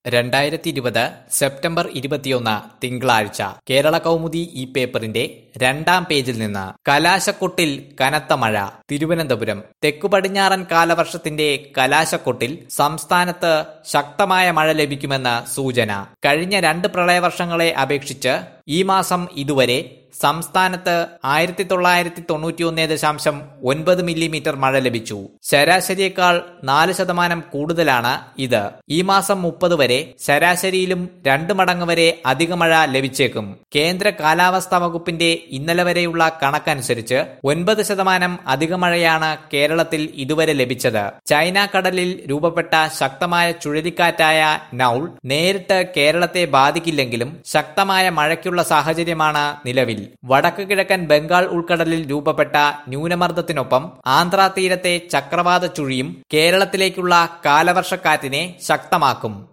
രണ്ടായിരത്തി ഇരുപത് സെപ്റ്റംബർ ഇരുപത്തിയൊന്ന് തിങ്കളാഴ്ച കേരള കൗമുദി ഈ പേപ്പറിന്റെ രണ്ടാം പേജിൽ നിന്ന് കലാശക്കൊട്ടിൽ കനത്ത മഴ തിരുവനന്തപുരം തെക്കു പടിഞ്ഞാറൻ കാലവർഷത്തിന്റെ കലാശക്കൊട്ടിൽ സംസ്ഥാനത്ത് ശക്തമായ മഴ ലഭിക്കുമെന്ന് സൂചന കഴിഞ്ഞ രണ്ട് പ്രളയവർഷങ്ങളെ അപേക്ഷിച്ച് ഈ മാസം ഇതുവരെ സംസ്ഥാനത്ത് ആയിരത്തി തൊള്ളായിരത്തി തൊണ്ണൂറ്റിയൊന്ന് ദശാംശം ഒൻപത് മില്ലിമീറ്റർ മഴ ലഭിച്ചു ശരാശരിയേക്കാൾ നാല് ശതമാനം കൂടുതലാണ് ഇത് ഈ മാസം മുപ്പത് വരെ ശരാശരിയിലും രണ്ട് മടങ്ങ് വരെ അധിക മഴ ലഭിച്ചേക്കും കേന്ദ്ര കാലാവസ്ഥാ വകുപ്പിന്റെ ഇന്നലെ വരെയുള്ള കണക്കനുസരിച്ച് ഒൻപത് ശതമാനം അധിക മഴയാണ് കേരളത്തിൽ ഇതുവരെ ലഭിച്ചത് ചൈന കടലിൽ രൂപപ്പെട്ട ശക്തമായ ചുഴലിക്കാറ്റായ നൌൾ നേരിട്ട് കേരളത്തെ ബാധിക്കില്ലെങ്കിലും ശക്തമായ മഴയ്ക്കുള്ള സാഹചര്യമാണ് നിലവിൽ വടക്ക് കിഴക്കൻ ബംഗാൾ ഉൾക്കടലിൽ രൂപപ്പെട്ട ന്യൂനമർദ്ദത്തിനൊപ്പം ആന്ധ്രാ തീരത്തെ ചക്രവാത ചുഴിയും കേരളത്തിലേക്കുള്ള കാലവർഷക്കാറ്റിനെ ശക്തമാക്കും